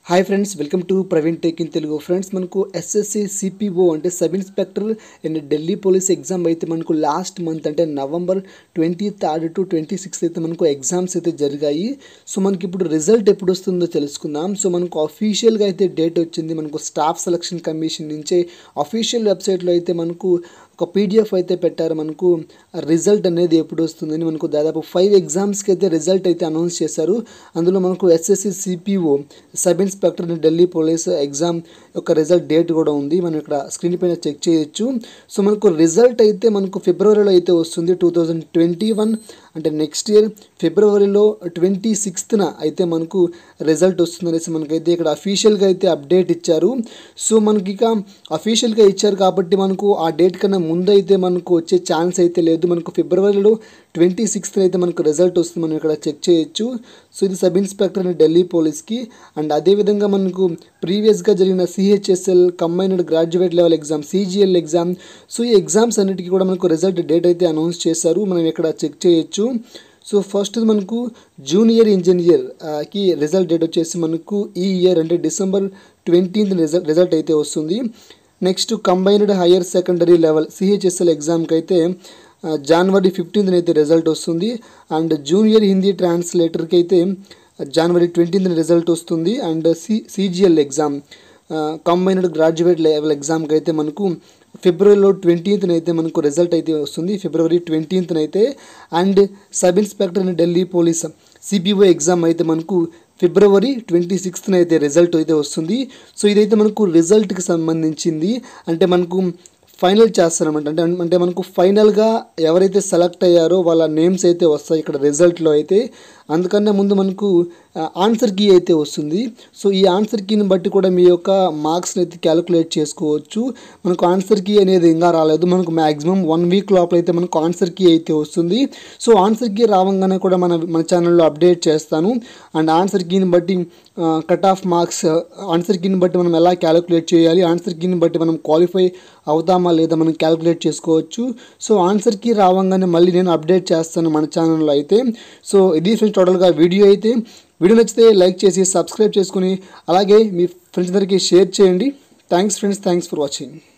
hi friends welcome to Praveen take in Telugu friends మనకు SSC CPO అంటే sub inspector and Delhi police exam అయితే మనకు last month అంటే November twenty third to twenty sixth అయితే మనకు exams అయితే జరిగాయి సో మనకి ఇప్పుడు రిజల్ట్ ఎప్పుడు వస్తుందో తెలుసుకుందాం సో మనకు అఫీషియల్గా అయితే డేట్ వచ్చింది మనకు స్టాఫ్ సెలక్షన్ కమిషన్ నుంచే అఫీషియల్ వెబ్సైట్లో అయితే మనకు ఒక పీడిఎఫ్ అయితే పెట్టారు మనకు రిజల్ట్ అనేది ఎప్పుడు వస్తుందని మనకు దాదాపు ఫైవ్ ఎగ్జామ్స్కి అయితే రిజల్ట్ అయితే అనౌన్స్ చేశారు అందులో మనకు SSC CPO sub inspector Delhi police exam యొక్క రిజల్ట్ డేట్ కూడా ఉంది మనం ఇక్కడ స్క్రీన్ పైన చెక్ చేయొచ్చు సో మనకు రిజల్ట్ అయితే మనకు ఫిబ్రవరిలో అయితే వస్తుంది టూ థౌజండ్ ట్వంటీ వన్ అంటే నెక్స్ట్ ఇయర్ ఫిబ్రవరిలో ట్వంటీ సిక్స్త్న అయితే మనకు రిజల్ట్ వస్తుంది అనేసి మనకైతే ఇక్కడ అఫీషియల్గా అయితే అప్డేట్ ఇచ్చారు సో మనకి ఇక అఫీషియల్గా ఇచ్చారు కాబట్టి మనకు ఆ డేట్ కన్నా ముందు అయితే మనకు వచ్చే ఛాన్స్ అయితే లేదు మనకు ఫిబ్రవరిలో ట్వంటీ సిక్స్త్ అయితే మనకు రిజల్ట్ వస్తుంది మనం ఇక్కడ చెక్ చేయొచ్చు సో ఇది సబ్ ఇన్స్పెక్టర్ అండ్ ఢిల్లీ పోలీస్కి అండ్ అదేవిధంగా మనకు ప్రీవియస్గా జరిగిన CHSL combined graduate level exam CGL exam so ఈ ఎగ్జామ్స్ అన్నిటికీ కూడా మనకు రిజల్ట్ డేట్ అయితే అనౌన్స్ చేశారు మనం ఇక్కడ చెక్ చేయొచ్చు సో ఫస్ట్ మనకు జూనియర్ ఇంజనీర్ కి రిజల్ట్ డేట్ వచ్చేసి మనకు ఈ ఇయర్ అంటే డిసెంబర్ ట్వంటీన్త్ రిజల్ట్ రిజల్ట్ అయితే వస్తుంది next combined higher secondary level CHSL ఎగ్జామ్కి అయితే జనవరి ఫిఫ్టీన్త్ అయితే రిజల్ట్ వస్తుంది అండ్ జూనియర్ హిందీ ట్రాన్స్లేటర్కి అయితే జనవరి ట్వంటీన్త్ రిజల్ట్ వస్తుంది and C CGL exam combined graduate level ఎగ్జామ్కి అయితే మనకు ఫిబ్రవరిలో ట్వంటీన్త్న అయితే మనకు రిజల్ట్ అయితే వస్తుంది ఫిబ్రవరి ట్వంటీన్త్న అయితే and sub inspector and Delhi police CPO exam అయితే మనకు ఫిబ్రవరి ట్వంటీ సిక్స్త్న అయితే రిజల్ట్ అయితే వస్తుంది సో ఇదైతే మనకు రిజల్ట్కి సంబంధించింది అంటే మనకు ఫైనల్ చేస్తారనమాట అంటే అంటే మనకు ఫైనల్గా ఎవరైతే సెలెక్ట్ అయ్యారో వాళ్ళ నేమ్స్ అయితే వస్తాయి ఇక్కడ రిజల్ట్లో అయితే అందుకన్నా ముందు మనకు ఆన్సర్ కీ అయితే వస్తుంది సో ఈ ఆన్సర్ కీని బట్టి కూడా మీ యొక్క మార్క్స్ని అయితే క్యాలిక్యులేట్ చేసుకోవచ్చు మనకు ఆన్సర్ కీ అనేది ఇంకా రాలేదు మనకు మ్యాక్సిమం వన్ వీక్ లోపల అయితే మనకు ఆన్సర్ కీ అయితే వస్తుంది సో ఆన్సర్ కీ రావంగానే కూడా మన మన ఛానల్లో అప్డేట్ చేస్తాను అండ్ ఆన్సర్ కీని బట్టి కట్ ఆఫ్ మార్క్స్ ఆన్సర్ కీని బట్టి మనం ఎలా క్యాలిక్యులేట్ చేయాలి ఆన్సర్ కీని బట్టి మనం క్వాలిఫై అవుతామా లేదా మనం క్యాలిక్యులేట్ చేసుకోవచ్చు సో ఆన్సర్ కీ రావంగానే మళ్ళీ నేను అప్డేట్ చేస్తాను మన ఛానల్లో అయితే సో ఇది ఫ్రెండ్స్ టోటల్గా వీడియో అయితే వీడియో నచ్చితే లైక్ చేసి సబ్స్క్రైబ్ చేసుకుని అలాగే మీ ఫ్రెండ్స్ అందరికీ షేర్ చేయండి thanks friends thanks for watching